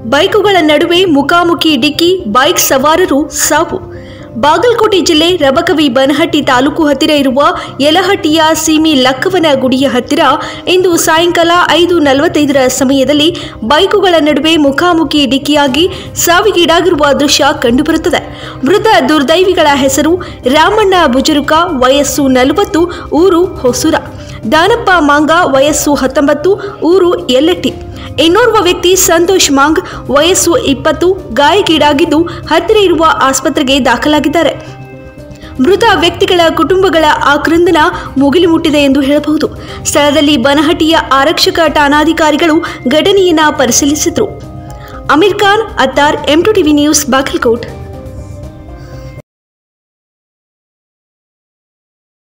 ಬೈಕುಗಳ ನಡುವೆ ಮುಖಾಮುಖಿ ಡಿಕ್ಕಿ ಬೈಕ್ ಸವಾರರು ಸಾವು ಬಾಗಲಕೋಟೆ ಜಿಲ್ಲೆ ರಬಕವಿ ಬನಹಟ್ಟಿ ತಾಲೂಕು ಹತ್ತಿರ ಇರುವ ಯಲಹಟ್ಟಿಯ ಸೀಮಿ ಲಕ್ಕವನ ಗುಡಿಯ ಹತ್ತಿರ ಇಂದು ಸಾಯಂಕಾಲ ಐದು ನಲವತ್ತೈದರ ಸಮಯದಲ್ಲಿ ಬೈಕುಗಳ ನಡುವೆ ಮುಖಾಮುಖಿ ಡಿಕ್ಕಿಯಾಗಿ ಸಾವಿಗೀಡಾಗಿರುವ ದೃಶ್ಯ ಕಂಡುಬರುತ್ತದೆ ಮೃತ ದುರ್ದೈವಿಗಳ ಹೆಸರು ರಾಮಣ್ಣ ಬುಜರುಕ ವಯಸ್ಸು ನಲವತ್ತು ಊರು ಹೊಸೂರ ದಾನಪ್ಪ ಮಾಂಗ ವಯಸ್ಸು ಹತ್ತೊಂಬತ್ತು ಊರು ಯಲ್ಲಟ್ಟಿ ಇನ್ನೋರ್ವ ವ್ಯಕ್ತಿ ಸಂತೋಷ್ ಮಾಂಗ್ ವಯಸ್ಸು ಇಪ್ಪತ್ತು ಗಾಯಗೀಡಾಗಿದ್ದು ಹತ್ತಿರ ಇರುವ ಆಸ್ಪತ್ರೆಗೆ ದಾಖಲಾಗಿದ್ದಾರೆ ಮೃತ ವ್ಯಕ್ತಿಗಳ ಕುಟುಂಬಗಳ ಆಕ್ರಂದನ ಮುಗಿಲು ಮುಟ್ಟಿದೆ ಎಂದು ಹೇಳಬಹುದು ಸ್ಥಳದಲ್ಲಿ ಬನಹಟ್ಟಿಯ ಆರಕ್ಷಕ ಠಾಣಾಧಿಕಾರಿಗಳು ಘಟನೆಯನ್ನ ಪರಿಶೀಲಿಸಿದರು Ameer Khan Attar M two TV news Bagalkot